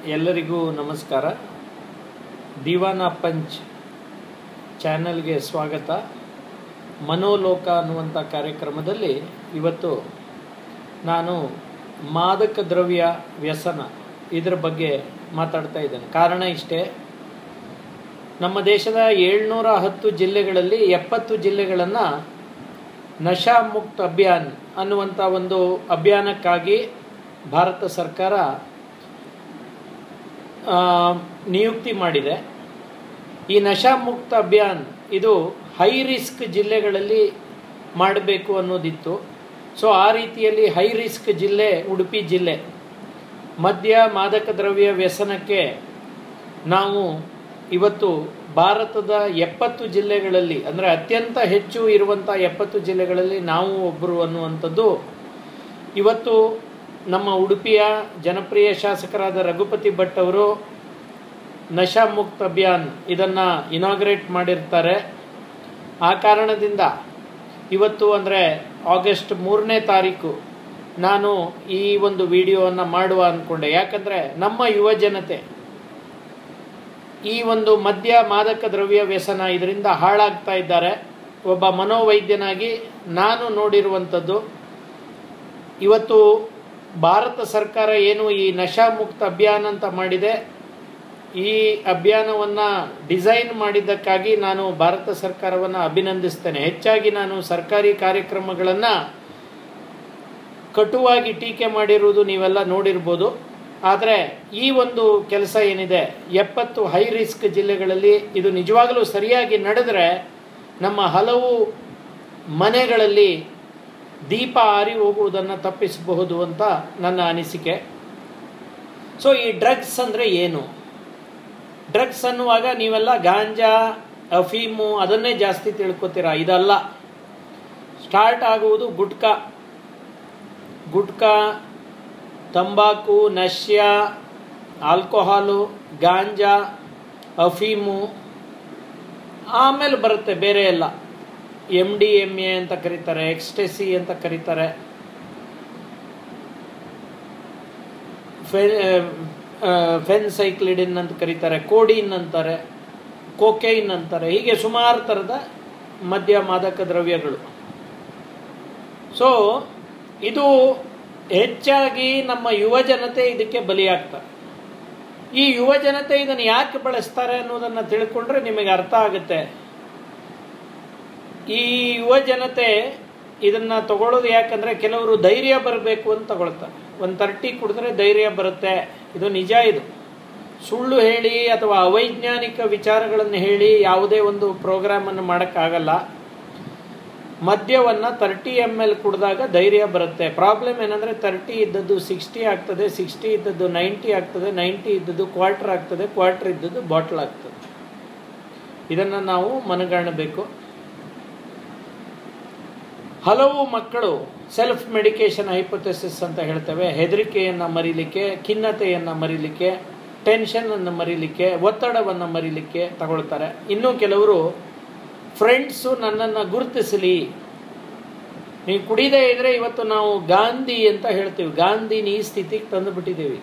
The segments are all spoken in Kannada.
ಎಲ್ಲರಿಗೂ ನಮಸ್ಕಾರ ದಿವಾನ ಪಂಚ್ ಚಾನಲ್ಗೆ ಸ್ವಾಗತ ಮನೋಲೋಕ ಅನ್ನುವಂಥ ಕಾರ್ಯಕ್ರಮದಲ್ಲಿ ಇವತ್ತು ನಾನು ಮಾದಕ ದ್ರವ್ಯ ವ್ಯಸನ ಇದರ ಬಗ್ಗೆ ಮಾತಾಡ್ತಾ ಇದ್ದೇನೆ ಕಾರಣ ಇಷ್ಟೇ ನಮ್ಮ ದೇಶದ ಏಳ್ನೂರ ಹತ್ತು ಜಿಲ್ಲೆಗಳಲ್ಲಿ ಎಪ್ಪತ್ತು ಜಿಲ್ಲೆಗಳನ್ನು ನಶಾ ಮುಕ್ತ ಅಭಿಯಾನ್ ಅನ್ನುವಂಥ ಒಂದು ಅಭಿಯಾನಕ್ಕಾಗಿ ಭಾರತ ಸರ್ಕಾರ ಆ, ನಿಯುಕ್ತಿ ಮಾಡಿದೆ ಈ ನಶಾ ಮುಕ್ತ ಅಭಿಯಾನ್ ಇದು ಹೈ ರಿಸ್ಕ್ ಜಿಲ್ಲೆಗಳಲ್ಲಿ ಮಾಡಬೇಕು ಅನ್ನೋದಿತ್ತು ಸೊ ಆ ರೀತಿಯಲ್ಲಿ ಹೈ ರಿಸ್ಕ್ ಜಿಲ್ಲೆ ಉಡುಪಿ ಜಿಲ್ಲೆ ಮದ್ಯ ಮಾದಕ ದ್ರವ್ಯ ವ್ಯಸನಕ್ಕೆ ನಾವು ಇವತ್ತು ಭಾರತದ ಎಪ್ಪತ್ತು ಜಿಲ್ಲೆಗಳಲ್ಲಿ ಅಂದರೆ ಅತ್ಯಂತ ಹೆಚ್ಚು ಇರುವಂಥ ಎಪ್ಪತ್ತು ಜಿಲ್ಲೆಗಳಲ್ಲಿ ನಾವು ಒಬ್ಬರು ಅನ್ನುವಂಥದ್ದು ಇವತ್ತು ನಮ್ಮ ಉಡುಪಿಯ ಜನಪ್ರಿಯ ಶಾಸಕರಾದ ರಘುಪತಿ ಭಟ್ ಅವರು ನಶಾ ಮುಕ್ತ ಅಭಿಯಾನ್ ಇದನ್ನು ಇನಾಗ್ರೇಟ್ ಮಾಡಿರ್ತಾರೆ ಆ ಕಾರಣದಿಂದ ಇವತ್ತು ಅಂದರೆ ಆಗಸ್ಟ್ ಮೂರನೇ ತಾರೀಕು ನಾನು ಈ ಒಂದು ವಿಡಿಯೋವನ್ನು ಮಾಡುವ ಅಂದ್ಕೊಂಡೆ ಯಾಕಂದರೆ ನಮ್ಮ ಯುವ ಜನತೆ ಈ ಒಂದು ಮದ್ಯ ಮಾದಕ ದ್ರವ್ಯ ವ್ಯಸನ ಇದರಿಂದ ಹಾಳಾಗ್ತಾ ಇದ್ದಾರೆ ಒಬ್ಬ ಮನೋವೈದ್ಯನಾಗಿ ನಾನು ನೋಡಿರುವಂಥದ್ದು ಇವತ್ತು ಭಾರತ ಸರ್ಕಾರ ಏನು ಈ ನಶಾ ಮುಕ್ತ ಅಭಿಯಾನ ಅಂತ ಮಾಡಿದೆ ಈ ಅಭಿಯಾನವನ್ನು ಡಿಸೈನ್ ಮಾಡಿದ್ದಕ್ಕಾಗಿ ನಾನು ಭಾರತ ಸರ್ಕಾರವನ್ನು ಅಭಿನಂದಿಸ್ತೇನೆ ಹೆಚ್ಚಾಗಿ ನಾನು ಸರ್ಕಾರಿ ಕಾರ್ಯಕ್ರಮಗಳನ್ನು ಕಟುವಾಗಿ ಟೀಕೆ ಮಾಡಿರುವುದು ನೀವೆಲ್ಲ ನೋಡಿರ್ಬೋದು ಆದರೆ ಈ ಒಂದು ಕೆಲಸ ಏನಿದೆ ಎಪ್ಪತ್ತು ಹೈ ರಿಸ್ಕ್ ಜಿಲ್ಲೆಗಳಲ್ಲಿ ಇದು ನಿಜವಾಗಲೂ ಸರಿಯಾಗಿ ನಡೆದರೆ ನಮ್ಮ ಹಲವು ಮನೆಗಳಲ್ಲಿ ದೀಪ ಆರಿ ಹೋಗುವುದನ್ನು ತಪ್ಪಿಸಬಹುದು ಅಂತ ನನ್ನ ಅನಿಸಿಕೆ ಸೊ ಈ ಡ್ರಗ್ಸ್ ಅಂದರೆ ಏನು ಡ್ರಗ್ಸ್ ಅನ್ನುವಾಗ ನೀವೆಲ್ಲ ಗಾಂಜಾ ಅಫೀಮು ಅದನ್ನೇ ಜಾಸ್ತಿ ತಿಳ್ಕೊತೀರ ಇದಲ್ಲ ಸ್ಟಾರ್ಟ್ ಆಗುವುದು ಗುಟ್ಕಾ ಗುಟ್ಕಾ ತಂಬಾಕು ನಶ್ಯ ಆಲ್ಕೋಹಾಲು ಗಾಂಜಾ ಅಫೀಮು ಆಮೇಲೆ ಬರುತ್ತೆ ಬೇರೆ ಎಲ್ಲ ಎಮ್ ಡಿ ಎಮ್ ಎ ಅಂತ ಕರೀತಾರೆ ಎಕ್ಸ್ಟೆಸಿ ಅಂತ ಕರೀತಾರೆ ಫೆನ್ಸೈಕ್ಲಿಡಿನ್ ಅಂತ ಕರೀತಾರೆ ಕೋಡಿನ್ ಅಂತಾರೆ ಕೋಕೈನ್ ಅಂತಾರೆ ಹೀಗೆ ಸುಮಾರು ಥರದ ಮದ್ಯ ಮಾದಕ ದ್ರವ್ಯಗಳು ಸೊ ಇದು ಹೆಚ್ಚಾಗಿ ನಮ್ಮ ಯುವ ಜನತೆ ಇದಕ್ಕೆ ಬಲಿಯಾಗ್ತಾರೆ ಈ ಯುವ ಜನತೆ ಇದನ್ನು ಯಾಕೆ ಬಳಸ್ತಾರೆ ಅನ್ನೋದನ್ನು ತಿಳ್ಕೊಂಡ್ರೆ ನಿಮಗೆ ಅರ್ಥ ಆಗುತ್ತೆ ಈ ಯುವ ಜನತೆ ಇದನ್ನು ತಗೊಳ್ಳೋದು ಯಾಕಂದರೆ ಕೆಲವರು ಧೈರ್ಯ ಬರಬೇಕು ಅಂತ ತಗೊಳ್ತಾರೆ ಒಂದು ತರ್ಟಿ ಕುಡಿದ್ರೆ ಧೈರ್ಯ ಬರುತ್ತೆ ಇದು ನಿಜ ಇದು ಸುಳ್ಳು ಹೇಳಿ ಅಥವಾ ಅವೈಜ್ಞಾನಿಕ ವಿಚಾರಗಳನ್ನು ಹೇಳಿ ಯಾವುದೇ ಒಂದು ಪ್ರೋಗ್ರಾಮನ್ನು ಮಾಡೋಕ್ಕಾಗಲ್ಲ ಮದ್ಯವನ್ನು ತರ್ಟಿ ಎಮ್ ಎಲ್ ಕುಡಿದಾಗ ಧೈರ್ಯ ಬರುತ್ತೆ ಪ್ರಾಬ್ಲಮ್ ಏನಂದರೆ ತರ್ಟಿ ಇದ್ದದ್ದು ಸಿಕ್ಸ್ಟಿ ಆಗ್ತದೆ ಸಿಕ್ಸ್ಟಿ ಇದ್ದದ್ದು ನೈಂಟಿ ಆಗ್ತದೆ ನೈಂಟಿ ಇದ್ದದ್ದು ಕ್ವಾರ್ಟರ್ ಆಗ್ತದೆ ಕ್ವಾರ್ಟರ್ ಇದ್ದದ್ದು ಬಾಟ್ಲ್ ಆಗ್ತದೆ ಇದನ್ನು ನಾವು ಮನಗಾಣಬೇಕು ಹಲವು ಮಕ್ಕಳು ಸೆಲ್ಫ್ ಮೆಡಿಕೇಶನ್ ಹೈಪೋಥೆಸಿಸ್ ಅಂತ ಹೇಳ್ತೇವೆ ಹೆದರಿಕೆಯನ್ನು ಮರಿಲಿಕ್ಕೆ ಖಿನ್ನತೆಯನ್ನು ಮರಿಲಿಕ್ಕೆ ಟೆನ್ಷನನ್ನು ಮರಿಲಿಕ್ಕೆ ಒತ್ತಡವನ್ನು ಮರಿಲಿಕ್ಕೆ ತಗೊಳ್ತಾರೆ ಇನ್ನೂ ಕೆಲವರು ಫ್ರೆಂಡ್ಸು ನನ್ನನ್ನು ಗುರುತಿಸಲಿ ನೀವು ಕುಡಿದೇ ಇದ್ರೆ ಇವತ್ತು ನಾವು ಗಾಂಧಿ ಅಂತ ಹೇಳ್ತೀವಿ ಗಾಂಧಿನ ಈ ಸ್ಥಿತಿಗೆ ತಂದು ಬಿಟ್ಟಿದ್ದೀವಿ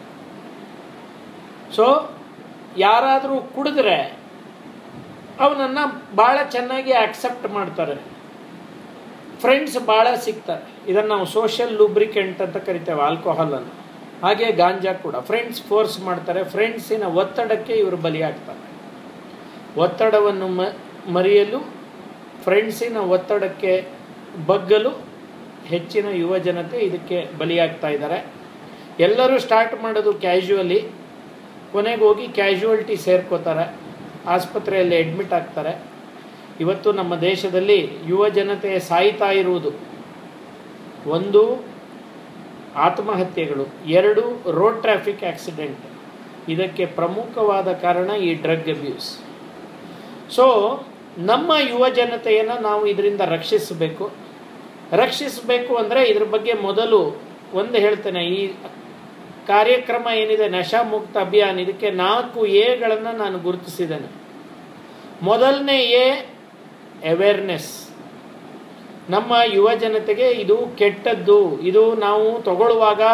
ಸೊ ಯಾರಾದರೂ ಕುಡಿದ್ರೆ ಅವನನ್ನು ಭಾಳ ಚೆನ್ನಾಗಿ ಆಕ್ಸೆಪ್ಟ್ ಮಾಡ್ತಾರೆ ಫ್ರೆಂಡ್ಸ್ ಭಾಳ ಸಿಗ್ತಾರೆ ಇದನ್ನು ನಾವು ಸೋಷಿಯಲ್ ಲೂಬ್ರಿಕೆಂಟ್ ಅಂತ ಕರಿತೇವೆ ಆಲ್ಕೋಹಾಲನ್ನು ಹಾಗೆ ಗಾಂಜಾ ಕೂಡ ಫ್ರೆಂಡ್ಸ್ ಫೋರ್ಸ್ ಮಾಡ್ತಾರೆ ಫ್ರೆಂಡ್ಸಿನ ಒತ್ತಡಕ್ಕೆ ಇವರು ಬಲಿಯಾಗ್ತಾರೆ ಒತ್ತಡವನ್ನು ಮ ಮರೆಯಲು ಫ್ರೆಂಡ್ಸಿನ ಒತ್ತಡಕ್ಕೆ ಬಗ್ಗಲು ಹೆಚ್ಚಿನ ಯುವ ಜನತೆ ಇದಕ್ಕೆ ಬಲಿಯಾಗ್ತಾ ಇದ್ದಾರೆ ಎಲ್ಲರೂ ಸ್ಟಾರ್ಟ್ ಮಾಡೋದು ಕ್ಯಾಶುವಲಿ ಕೊನೆಗೆ ಹೋಗಿ ಕ್ಯಾಶುವಲ್ಟಿ ಸೇರ್ಕೋತಾರೆ ಆಸ್ಪತ್ರೆಯಲ್ಲಿ ಅಡ್ಮಿಟ್ ಆಗ್ತಾರೆ ಇವತ್ತು ನಮ್ಮ ದೇಶದಲ್ಲಿ ಯುವ ಜನತೆ ಸಾಯ್ತಾ ಇರುವುದು ಒಂದು ಆತ್ಮಹತ್ಯೆಗಳು ಎರಡು ರೋಡ್ ಟ್ರಾಫಿಕ್ ಆಕ್ಸಿಡೆಂಟ್ ಇದಕ್ಕೆ ಪ್ರಮುಖವಾದ ಕಾರಣ ಈ ಡ್ರಗ್ ಅಬ್ಯೂಸ್ ಸೊ ನಮ್ಮ ಯುವ ಜನತೆಯನ್ನು ನಾವು ಇದರಿಂದ ರಕ್ಷಿಸಬೇಕು ರಕ್ಷಿಸಬೇಕು ಅಂದರೆ ಇದ್ರ ಬಗ್ಗೆ ಮೊದಲು ಒಂದು ಹೇಳ್ತೇನೆ ಈ ಕಾರ್ಯಕ್ರಮ ಏನಿದೆ ನಶಾ ಮುಕ್ತ ಅಭಿಯಾನ ಇದಕ್ಕೆ ನಾಲ್ಕು ಎಗಳನ್ನು ನಾನು ಗುರುತಿಸಿದ್ದೇನೆ ಮೊದಲನೇ ಎ ಅವೇರ್ನೆಸ್ ನಮ್ಮ ಯುವ ಜನತೆಗೆ ಇದು ಕೆಟ್ಟದ್ದು ಇದು ನಾವು ತಗೊಳ್ಳುವಾಗ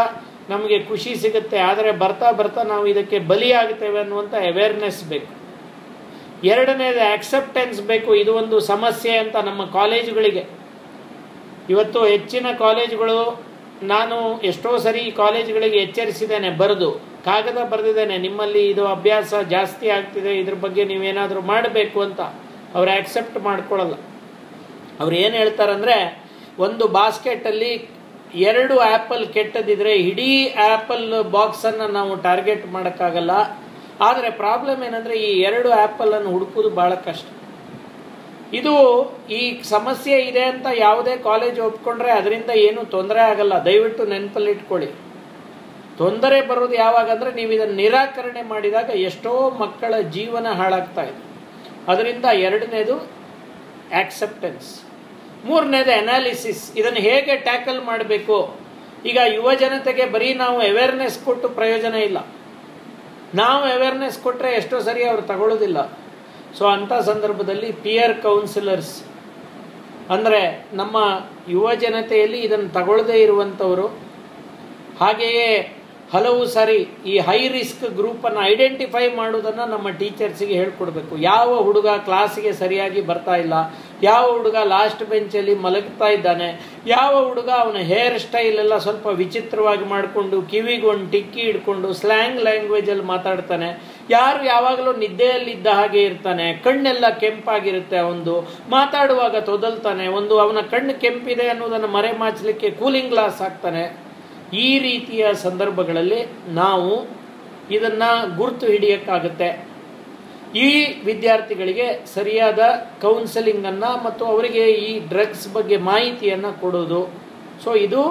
ನಮಗೆ ಖುಷಿ ಸಿಗುತ್ತೆ ಆದರೆ ಬರ್ತಾ ಬರ್ತಾ ನಾವು ಇದಕ್ಕೆ ಬಲಿಯಾಗುತ್ತೇವೆ ಅನ್ನುವಂಥ ಅವೇರ್ನೆಸ್ ಬೇಕು ಎರಡನೇದು ಆಕ್ಸೆಪ್ಟೆನ್ಸ್ ಬೇಕು ಇದು ಒಂದು ಸಮಸ್ಯೆ ಅಂತ ನಮ್ಮ ಕಾಲೇಜುಗಳಿಗೆ ಇವತ್ತು ಹೆಚ್ಚಿನ ಕಾಲೇಜುಗಳು ನಾನು ಎಷ್ಟೋ ಸರಿ ಈ ಕಾಲೇಜುಗಳಿಗೆ ಎಚ್ಚರಿಸಿದ್ದೇನೆ ಬರೆದು ಕಾಗದ ಬರೆದಿದ್ದೇನೆ ನಿಮ್ಮಲ್ಲಿ ಇದು ಅಭ್ಯಾಸ ಜಾಸ್ತಿ ಆಗ್ತಿದೆ ಇದ್ರ ಬಗ್ಗೆ ನೀವೇನಾದರೂ ಮಾಡಬೇಕು ಅಂತ ಅವ್ರು ಆಕ್ಸೆಪ್ಟ್ ಮಾಡ್ಕೊಳ್ಳಲ್ಲ ಅವ್ರು ಏನು ಹೇಳ್ತಾರಂದರೆ ಒಂದು ಬಾಸ್ಕೆಟಲ್ಲಿ ಎರಡು ಆ್ಯಪಲ್ ಕೆಟ್ಟದಿದ್ರೆ ಇಡೀ ಆ್ಯಪಲ್ ಬಾಕ್ಸನ್ನು ನಾವು ಟಾರ್ಗೆಟ್ ಮಾಡೋಕ್ಕಾಗಲ್ಲ ಆದರೆ ಪ್ರಾಬ್ಲಮ್ ಏನಂದರೆ ಈ ಎರಡು ಆ್ಯಪಲನ್ನು ಹುಡುಕೋದು ಭಾಳ ಕಷ್ಟ ಇದು ಈ ಸಮಸ್ಯೆ ಇದೆ ಅಂತ ಯಾವುದೇ ಕಾಲೇಜ್ ಒಪ್ಕೊಂಡ್ರೆ ಅದರಿಂದ ಏನೂ ತೊಂದರೆ ಆಗಲ್ಲ ದಯವಿಟ್ಟು ನೆನಪಲ್ಲಿಟ್ಕೊಳ್ಳಿ ತೊಂದರೆ ಬರೋದು ಯಾವಾಗ ಅಂದರೆ ನೀವು ಇದನ್ನು ನಿರಾಕರಣೆ ಮಾಡಿದಾಗ ಎಷ್ಟೋ ಮಕ್ಕಳ ಜೀವನ ಹಾಳಾಗ್ತಾ ಇದೆ ಅದರಿಂದ ಎರಡನೇದು ಆಕ್ಸೆಪ್ಟೆನ್ಸ್ ಮೂರನೇದು ಅನಾಲಿಸಿಸ್ ಇದನ್ನು ಹೇಗೆ ಟ್ಯಾಕಲ್ ಮಾಡಬೇಕು ಈಗ ಯುವ ಜನತೆಗೆ ಬರೀ ನಾವು ಅವೇರ್ನೆಸ್ ಕೊಟ್ಟು ಪ್ರಯೋಜನ ಇಲ್ಲ ನಾವು ಅವೇರ್ನೆಸ್ ಕೊಟ್ಟರೆ ಎಷ್ಟೋ ಸರಿ ಅವರು ತಗೊಳ್ಳೋದಿಲ್ಲ ಸೊ ಅಂಥ ಸಂದರ್ಭದಲ್ಲಿ ಪಿಯರ್ ಕೌನ್ಸಿಲರ್ಸ್ ಅಂದರೆ ನಮ್ಮ ಯುವ ಜನತೆಯಲ್ಲಿ ಇದನ್ನು ತಗೊಳ್ಳದೇ ಇರುವಂಥವರು ಹಾಗೆಯೇ ಹಲವು ಸಾರಿ ಈ ಹೈ ರಿಸ್ಕ್ ಗ್ರೂಪನ್ನು ಐಡೆಂಟಿಫೈ ಮಾಡೋದನ್ನು ನಮ್ಮ ಟೀಚರ್ಸಿಗೆ ಹೇಳ್ಕೊಡ್ಬೇಕು ಯಾವ ಹುಡುಗ ಕ್ಲಾಸಿಗೆ ಸರಿಯಾಗಿ ಬರ್ತಾ ಇಲ್ಲ ಯಾವ ಹುಡುಗ ಲಾಸ್ಟ್ ಬೆಂಚಲ್ಲಿ ಮಲಗ್ತಾ ಇದ್ದಾನೆ ಯಾವ ಹುಡುಗ ಅವನ ಹೇರ್ ಸ್ಟೈಲ್ ಎಲ್ಲ ಸ್ವಲ್ಪ ವಿಚಿತ್ರವಾಗಿ ಮಾಡಿಕೊಂಡು ಕಿವಿಗೊಂಡು ಟಿಕ್ಕಿ ಹಿಡ್ಕೊಂಡು ಸ್ಲ್ಯಾಂಗ್ ಲ್ಯಾಂಗ್ವೇಜಲ್ಲಿ ಮಾತಾಡ್ತಾನೆ ಯಾರು ಯಾವಾಗಲೂ ನಿದ್ದೆಯಲ್ಲಿದ್ದ ಹಾಗೆ ಇರ್ತಾನೆ ಕಣ್ಣೆಲ್ಲ ಕೆಂಪಾಗಿರುತ್ತೆ ಅವನು ಮಾತಾಡುವಾಗ ತೊದಲ್ತಾನೆ ಒಂದು ಅವನ ಕಣ್ಣು ಕೆಂಪಿದೆ ಅನ್ನೋದನ್ನು ಮರೆ ಮಾಚಲಿಕ್ಕೆ ಕೂಲಿಂಗ್ ಗ್ಲಾಸ್ ಹಾಕ್ತಾನೆ ಈ ರೀತಿಯ ಸಂದರ್ಭಗಳಲ್ಲಿ ನಾವು ಇದನ್ನು ಗುರುತು ಹಿಡಿಯೋಕ್ಕಾಗುತ್ತೆ ಈ ವಿದ್ಯಾರ್ಥಿಗಳಿಗೆ ಸರಿಯಾದ ಕೌನ್ಸೆಲಿಂಗನ್ನು ಮತ್ತು ಅವರಿಗೆ ಈ ಡ್ರಗ್ಸ್ ಬಗ್ಗೆ ಮಾಹಿತಿಯನ್ನು ಕೊಡೋದು ಸೊ ಇದು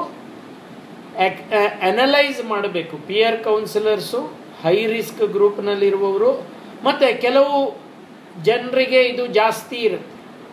ಅನಲೈಸ್ ಮಾಡಬೇಕು ಪಿಯರ್ ಕೌನ್ಸಿಲರ್ಸು ಹೈ ರಿಸ್ಕ್ ಗ್ರೂಪ್ನಲ್ಲಿರುವವರು ಮತ್ತು ಕೆಲವು ಜನರಿಗೆ ಇದು ಜಾಸ್ತಿ ಇರುತ್ತೆ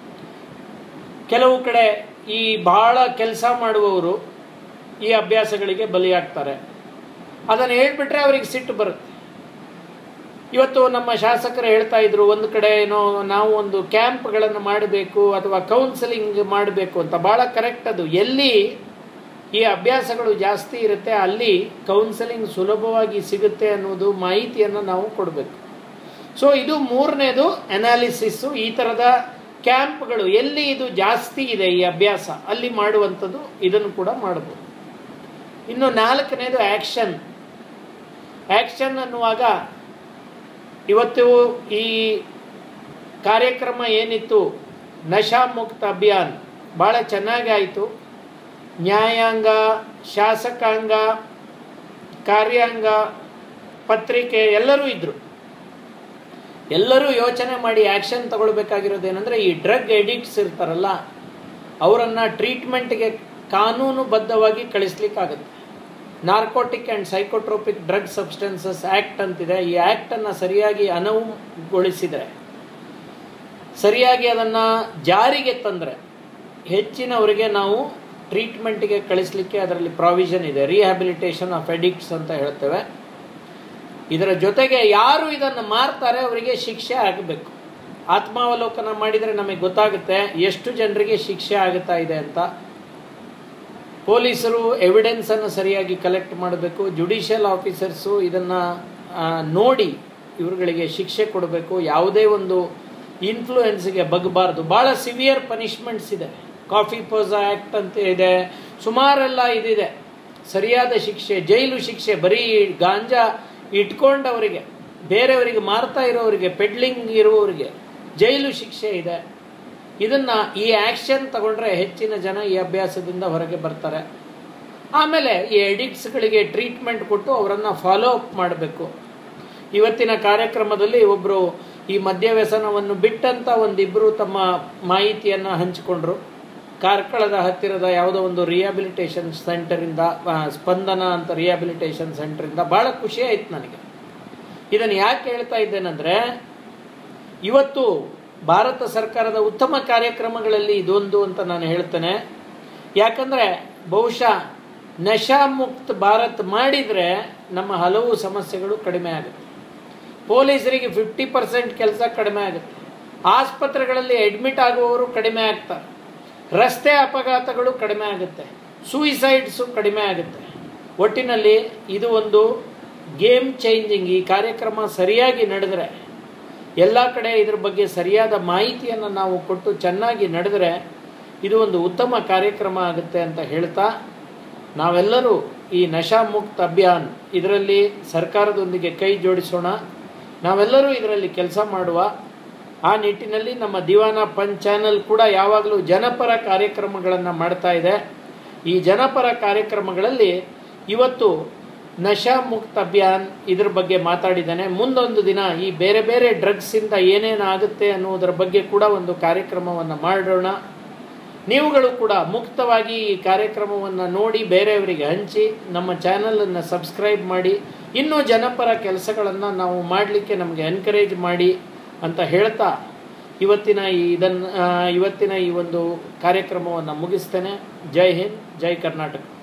ಕೆಲವು ಕಡೆ ಈ ಬಹಳ ಕೆಲಸ ಮಾಡುವವರು ಈ ಅಭ್ಯಾಸಗಳಿಗೆ ಬಲಿಯಾಗ್ತಾರೆ ಅದನ್ನು ಹೇಳ್ಬಿಟ್ರೆ ಅವರಿಗೆ ಸಿಟ್ಟು ಬರುತ್ತೆ ಇವತ್ತು ನಮ್ಮ ಶಾಸಕರು ಹೇಳ್ತಾ ಇದ್ರು ಒಂದು ಕಡೆ ಏನೋ ನಾವು ಒಂದು ಕ್ಯಾಂಪ್ಗಳನ್ನು ಮಾಡಬೇಕು ಅಥವಾ ಕೌನ್ಸಿಲಿಂಗ್ ಮಾಡಬೇಕು ಅಂತ ಭಾಳ ಕರೆಕ್ಟ್ ಅದು ಎಲ್ಲಿ ಈ ಅಭ್ಯಾಸಗಳು ಜಾಸ್ತಿ ಇರುತ್ತೆ ಅಲ್ಲಿ ಕೌನ್ಸಿಲಿಂಗ್ ಸುಲಭವಾಗಿ ಸಿಗುತ್ತೆ ಅನ್ನೋದು ಮಾಹಿತಿಯನ್ನು ನಾವು ಕೊಡಬೇಕು ಸೊ ಇದು ಮೂರನೇದು ಅನಾಲಿಸಿಸ್ಸು ಈ ಥರದ ಕ್ಯಾಂಪ್ಗಳು ಎಲ್ಲಿ ಇದು ಜಾಸ್ತಿ ಇದೆ ಈ ಅಭ್ಯಾಸ ಅಲ್ಲಿ ಮಾಡುವಂಥದ್ದು ಇದನ್ನು ಕೂಡ ಮಾಡ್ಬೋದು ಇನ್ನು ನಾಲ್ಕನೇದು ಆ್ಯಕ್ಷನ್ ಆ್ಯಕ್ಷನ್ ಅನ್ನುವಾಗ ಇವತ್ತು ಈ ಕಾರ್ಯಕ್ರಮ ಏನಿತ್ತು ನಶಾಮುಕ್ತ ಅಭಿಯಾನ್ ಭಾಳ ಚೆನ್ನಾಗಿ ಆಯಿತು ನ್ಯಾಯಾಂಗ ಶಾಸಕಾಂಗ ಕಾರ್ಯಾಂಗ ಪತ್ರಿಕೆ ಎಲ್ಲರೂ ಇದ್ದರು ಎಲ್ಲರೂ ಯೋಚನೆ ಮಾಡಿ ಆ್ಯಕ್ಷನ್ ತಗೊಳ್ಬೇಕಾಗಿರೋದೇನೆಂದರೆ ಈ ಡ್ರಗ್ ಎಡಿಕ್ಟ್ಸ್ ಇರ್ತಾರಲ್ಲ ಅವರನ್ನು ಟ್ರೀಟ್ಮೆಂಟ್ಗೆ ಕಾನೂನುಬದ್ಧವಾಗಿ ಕಳಿಸ್ಲಿಕ್ಕಾಗುತ್ತೆ narcotic and psychotropic drug substances act ಅಂತಿದೆ ಈ ಆ್ಯಕ್ಟನ್ನು ಸರಿಯಾಗಿ ಅನುವುಗೊಳಿಸಿದರೆ ಸರಿಯಾಗಿ ಅದನ್ನು ಜಾರಿಗೆ ತಂದರೆ ಹೆಚ್ಚಿನವರಿಗೆ ನಾವು ಟ್ರೀಟ್ಮೆಂಟ್ಗೆ ಕಳಿಸ್ಲಿಕ್ಕೆ ಅದರಲ್ಲಿ ಪ್ರಾವಿಷನ್ ಇದೆ ರಿಹ್ಯಾಬಿಲಿಟೇಷನ್ ಆಫ್ ಎಡಿಕ್ಟ್ಸ್ ಅಂತ ಹೇಳ್ತೇವೆ ಇದರ ಜೊತೆಗೆ ಯಾರು ಇದನ್ನು ಮಾರ್ತಾರೆ ಅವರಿಗೆ ಶಿಕ್ಷೆ ಆಗಬೇಕು ಆತ್ಮಾವಲೋಕನ ಮಾಡಿದರೆ ನಮಗೆ ಗೊತ್ತಾಗುತ್ತೆ ಎಷ್ಟು ಜನರಿಗೆ ಶಿಕ್ಷೆ ಆಗುತ್ತಾ ಇದೆ ಅಂತ ಪೊಲೀಸರು ಎವಿಡೆನ್ಸನ್ನು ಸರಿಯಾಗಿ ಕಲೆಕ್ಟ್ ಮಾಡಬೇಕು ಜುಡಿಷಿಯಲ್ ಆಫೀಸರ್ಸು ಇದನ್ನು ನೋಡಿ ಇವ್ರುಗಳಿಗೆ ಶಿಕ್ಷೆ ಕೊಡಬೇಕು ಯಾವುದೇ ಒಂದು ಇನ್ಫ್ಲೂಯೆನ್ಸ್ಗೆ ಬಗ್ಬಾರ್ದು ಭಾಳ ಸಿವಿಯರ್ ಪನಿಷ್ಮೆಂಟ್ಸ್ ಇದೆ ಕಾಫಿ ಪೋಸಾ ಆ್ಯಕ್ಟ್ ಅಂತ ಇದೆ ಸುಮಾರೆಲ್ಲ ಇದಿದೆ ಸರಿಯಾದ ಶಿಕ್ಷೆ ಜೈಲು ಶಿಕ್ಷೆ ಬರೀ ಗಾಂಜಾ ಇಟ್ಕೊಂಡವರಿಗೆ ಬೇರೆಯವರಿಗೆ ಮಾರ್ತಾ ಇರೋರಿಗೆ ಪೆಡ್ಲಿಂಗ್ ಇರುವವರಿಗೆ ಜೈಲು ಶಿಕ್ಷೆ ಇದೆ ಇದನ್ನು ಈ ಆ್ಯಕ್ಷನ್ ತಗೊಂಡ್ರೆ ಹೆಚ್ಚಿನ ಜನ ಈ ಅಭ್ಯಾಸದಿಂದ ಹೊರಗೆ ಬರ್ತಾರೆ ಆಮೇಲೆ ಈ ಎಡಿಕ್ಟ್ಸ್ಗಳಿಗೆ ಟ್ರೀಟ್ಮೆಂಟ್ ಕೊಟ್ಟು ಅವರನ್ನು ಫಾಲೋ ಅಪ್ ಮಾಡಬೇಕು ಇವತ್ತಿನ ಕಾರ್ಯಕ್ರಮದಲ್ಲಿ ಒಬ್ಬರು ಈ ಮದ್ಯವ್ಯಸನವನ್ನು ಬಿಟ್ಟಂತ ಒಂದಿಬ್ಬರು ತಮ್ಮ ಮಾಹಿತಿಯನ್ನು ಹಂಚಿಕೊಂಡ್ರು ಕಾರ್ಕಳದ ಹತ್ತಿರದ ಯಾವುದೋ ಒಂದು ರಿಹ್ಯಾಬಿಲಿಟೇಷನ್ ಸೆಂಟರಿಂದ ಸ್ಪಂದನ ಅಂತ ರಿಹ್ಯಾಬಿಲಿಟೇಷನ್ ಸೆಂಟರಿಂದ ಭಾಳ ಖುಷಿ ಆಯ್ತು ನನಗೆ ಇದನ್ನು ಯಾಕೆ ಹೇಳ್ತಾ ಇದ್ದೇನೆಂದರೆ ಇವತ್ತು ಭಾರತ ಸರ್ಕಾರದ ಉತ್ತಮ ಕಾರ್ಯಕ್ರಮಗಳಲ್ಲಿ ಇದೊಂದು ಅಂತ ನಾನು ಹೇಳ್ತೇನೆ ಯಾಕಂದರೆ ಬಹುಶಃ ನಶಾಮುಕ್ತ ಭಾರತ್ ಮಾಡಿದರೆ ನಮ್ಮ ಹಲವು ಸಮಸ್ಯೆಗಳು ಕಡಿಮೆ ಆಗುತ್ತೆ ಪೊಲೀಸರಿಗೆ ಫಿಫ್ಟಿ ಪರ್ಸೆಂಟ್ ಕೆಲಸ ಕಡಿಮೆ ಆಗುತ್ತೆ ಆಸ್ಪತ್ರೆಗಳಲ್ಲಿ ಅಡ್ಮಿಟ್ ಆಗುವವರು ಕಡಿಮೆ ಆಗ್ತಾರೆ ರಸ್ತೆ ಅಪಘಾತಗಳು ಕಡಿಮೆ ಆಗುತ್ತೆ ಸೂಯಿಸೈಡ್ಸು ಕಡಿಮೆ ಆಗುತ್ತೆ ಒಟ್ಟಿನಲ್ಲಿ ಇದು ಒಂದು ಗೇಮ್ ಚೇಂಜಿಂಗ್ ಈ ಕಾರ್ಯಕ್ರಮ ಸರಿಯಾಗಿ ನಡೆದರೆ ಎಲ್ಲ ಕಡೆ ಇದ್ರ ಬಗ್ಗೆ ಸರಿಯಾದ ಮಾಹಿತಿಯನ್ನು ನಾವು ಕೊಟ್ಟು ಚೆನ್ನಾಗಿ ನಡೆದರೆ ಇದು ಒಂದು ಉತ್ತಮ ಕಾರ್ಯಕ್ರಮ ಆಗುತ್ತೆ ಅಂತ ಹೇಳ್ತಾ ನಾವೆಲ್ಲರೂ ಈ ನಶಾ ಮುಕ್ತ ಅಭಿಯಾನ್ ಇದರಲ್ಲಿ ಸರ್ಕಾರದೊಂದಿಗೆ ಕೈ ಜೋಡಿಸೋಣ ನಾವೆಲ್ಲರೂ ಇದರಲ್ಲಿ ಕೆಲಸ ಮಾಡುವ ಆ ನಿಟ್ಟಿನಲ್ಲಿ ನಮ್ಮ ದಿವಾನ ಪಂಚ್ ಚಾನಲ್ ಕೂಡ ಯಾವಾಗಲೂ ಜನಪರ ಕಾರ್ಯಕ್ರಮಗಳನ್ನು ಮಾಡ್ತಾ ಇದೆ ಈ ಜನಪರ ಕಾರ್ಯಕ್ರಮಗಳಲ್ಲಿ ಇವತ್ತು ನಶಾ ಮುಕ್ತ ಅಭಿಯಾನ್ ಇದ್ರ ಬಗ್ಗೆ ಮಾತಾಡಿದ್ದಾನೆ ಮುಂದೊಂದು ದಿನ ಈ ಬೇರೆ ಬೇರೆ ಡ್ರಗ್ಸಿಂದ ಏನೇನು ಆಗುತ್ತೆ ಅನ್ನೋದರ ಬಗ್ಗೆ ಕೂಡ ಒಂದು ಕಾರ್ಯಕ್ರಮವನ್ನು ಮಾಡೋಣ ನೀವುಗಳು ಕೂಡ ಮುಕ್ತವಾಗಿ ಈ ಕಾರ್ಯಕ್ರಮವನ್ನು ನೋಡಿ ಬೇರೆಯವರಿಗೆ ಹಂಚಿ ನಮ್ಮ ಚಾನಲನ್ನು ಸಬ್ಸ್ಕ್ರೈಬ್ ಮಾಡಿ ಇನ್ನೂ ಜನಪರ ಕೆಲಸಗಳನ್ನು ನಾವು ಮಾಡಲಿಕ್ಕೆ ನಮಗೆ ಎನ್ಕರೇಜ್ ಮಾಡಿ ಅಂತ ಹೇಳ್ತಾ ಇವತ್ತಿನ ಈ ಇದನ್ನು ಇವತ್ತಿನ ಈ ಒಂದು ಕಾರ್ಯಕ್ರಮವನ್ನು ಮುಗಿಸ್ತೇನೆ ಜೈ ಹಿಂದ್ ಜೈ ಕರ್ನಾಟಕ